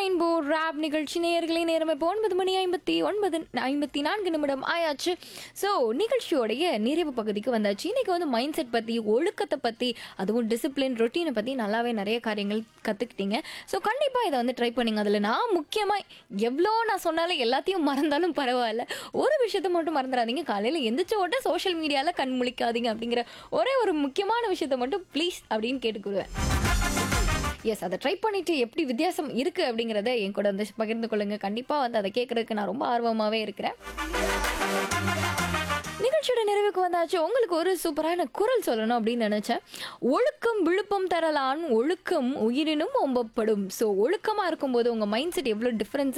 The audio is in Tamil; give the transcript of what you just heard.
ரெயின்போ ராப் நிகழ்ச்சி நேயர்களே நேரம் இப்போ ஒன்பது மணி ஐம்பத்தி ஒன்பது ஐம்பத்தி நான்கு நிமிடம் ஆயாச்சு ஸோ நிகழ்ச்சியோடைய நிறைவு பகுதிக்கு வந்தாச்சு இன்னைக்கு வந்து மைண்ட் செட் பற்றி ஒழுக்கத்தை பற்றி அதுவும் டிசிப்ளின் ரொட்டீனை பற்றி நல்லாவே நிறைய காரியங்கள் கற்றுக்கிட்டீங்க ஸோ கண்டிப்பாக இதை வந்து ட்ரை பண்ணுங்க அதில் நான் முக்கியமாக எவ்வளோ நான் சொன்னாலும் எல்லாத்தையும் மறந்தாலும் பரவாயில்ல ஒரு விஷயத்த மட்டும் மறந்துடாதீங்க காலையில் எந்திரிச்ச உடனே சோஷியல் மீடியாவில் கண் முழிக்காதீங்க அப்படிங்கிற ஒரே ஒரு முக்கியமான விஷயத்த மட்டும் ப்ளீஸ் அப்படின்னு கேட்டுக்கொள்வேன் எஸ் அதை ட்ரை பண்ணிட்டு எப்படி வித்தியாசம் இருக்கு அப்படிங்கிறத என் கூட வந்து பகிர்ந்து கொள்ளுங்க கண்டிப்பாக வந்து அதை கேட்கறதுக்கு நான் ரொம்ப ஆர்வமாகவே இருக்கிறேன் நிகழ்ச்சியோட நிறைவுக்கு வந்தாச்சு உங்களுக்கு ஒரு சூப்பரான குரல் சொல்லணும் அப்படின்னு நினைச்சேன் ஒழுக்கம் விழுப்பம் தரலான் ஒழுக்கம் உயிரினும் ஒம்பப்படும் ஸோ ஒழுக்கமாக இருக்கும்போது உங்கள் மைண்ட் செட் எவ்வளோ டிஃப்ரென்ஸ்